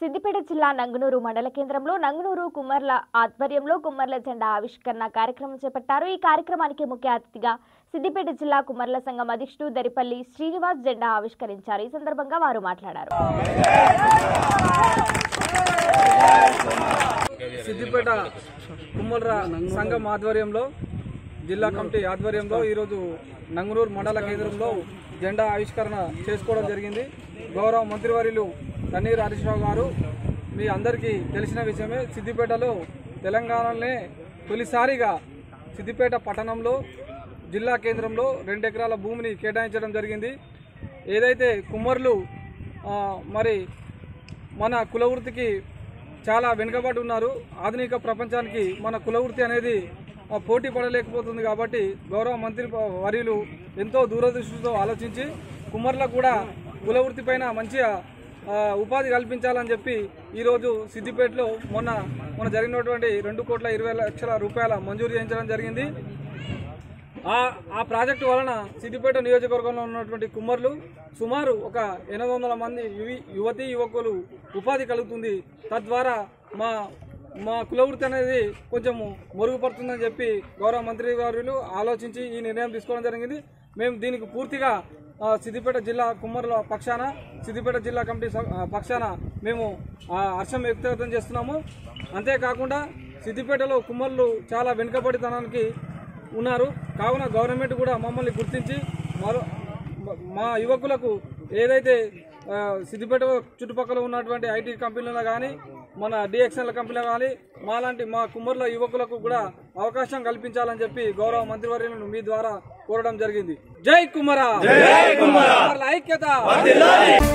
సిద్దిపేట జిల్లా నంగునూరు మండల కేంద్రంలో నంగునూరు కుమ్మర్ల ఆధ్వర్యంలో కుమ్మర్ల జెండా ఆవిష్కరణ కార్యక్రమం చేపట్టారు ఈ కార్యక్రమానికి ముఖ్య అతిథిగా సిద్దిపేట జిల్లా కుమ్మర్ల సంఘం అధ్యక్షుడు దరిపల్లి శ్రీనివాస్ జెండా ఆవిష్కరించారు ఈ సందర్భంగా వారు మాట్లాడారు సిద్దిపేట కుమ్మల సంఘం ఆధ్వర్యంలో జిల్లా కమిటీ ఆధ్వర్యంలో ఈరోజు నంగునూరు మండల కేంద్రంలో జెండా ఆవిష్కరణ చేసుకోవడం జరిగింది గౌరవ మంత్రివర్యులు తన్నీరు హరీశ్రావు గారు మీ అందరికీ తెలిసిన విషయమే సిద్దిపేటలో తెలంగాణలోనే తొలిసారిగా సిద్దిపేట పట్టణంలో జిల్లా కేంద్రంలో రెండు ఎకరాల భూమిని కేటాయించడం జరిగింది ఏదైతే కుమ్మర్లు ఆ, మరి మన కులవృత్తికి చాలా వెనుకబడి ఉన్నారు ఆధునిక ప్రపంచానికి మన కులవృత్తి అనేది ఆ, పోటీ పడలేకపోతుంది కాబట్టి గౌరవ మంత్రి ప- వర్యులు ఎంతో దూరదృష్టితో ఆలోచించి కుమ్మర్లకు కూడా కులవృత్తి పైన మంచిగా ఆ, ఉపాధి కల్పించాలని చెప్పి ఈరోజు సిద్దిపేటలో మొన్న మొన్న జరిగినటువంటి రెండు కోట్ల ఇరవై లక్షల రూపాయల మంజూరు చేయించడం జరిగింది ఆ ఆ ప్రాజెక్టు వలన సిద్దిపేట నియోజకవర్గంలో ఉన్నటువంటి కుమ్మర్లు సుమారు ఒక ఎనిమిది వందల మంది యువి యువతీ యువకులు ఉపాధి కలుగుతుంది తద్వారా మా మా కులవృత్తి అనేది కొంచెం మెరుగుపడుతుందని చెప్పి గౌరవ మంత్రి గారు ఆలోచించి ఈ నిర్ణయం తీసుకోవడం జరిగింది మేము దీనికి పూర్తిగా ఆ, సిద్దిపేట జిల్లా కుమ్మరుల పక్షాన సిద్దిపేట జిల్లా కమిటీ స- ఆ, పక్షాన మేము ఆ, హర్షం వ్యక్తం చేస్తున్నాము అంతేకాకుండా సిద్దిపేటలో కుమ్మర్లు చాలా వెనుకబడితనానికి ఉన్నారు కావున గవర్నమెంట్ కూడా మమ్మల్ని గుర్తించి మరో మా యువకులకు ఏదైతే ఆ, సిద్దిపేట చుట్టుపక్కల ఉన్నటువంటి ఐటీ కంపెనీలలో కానీ మన డిఎక్స్ఎల్ కంపెనీలో కానీ మాలాంటి మా కుమ్మర్ల యువకులకు కూడా అవకాశం కల్పించాలని చెప్పి గౌరవ మంత్రివర్యులను మీ ద్వారా కోరడం జరిగింది జై కుమ్మరా జై కుమ్మరా ఐక్యత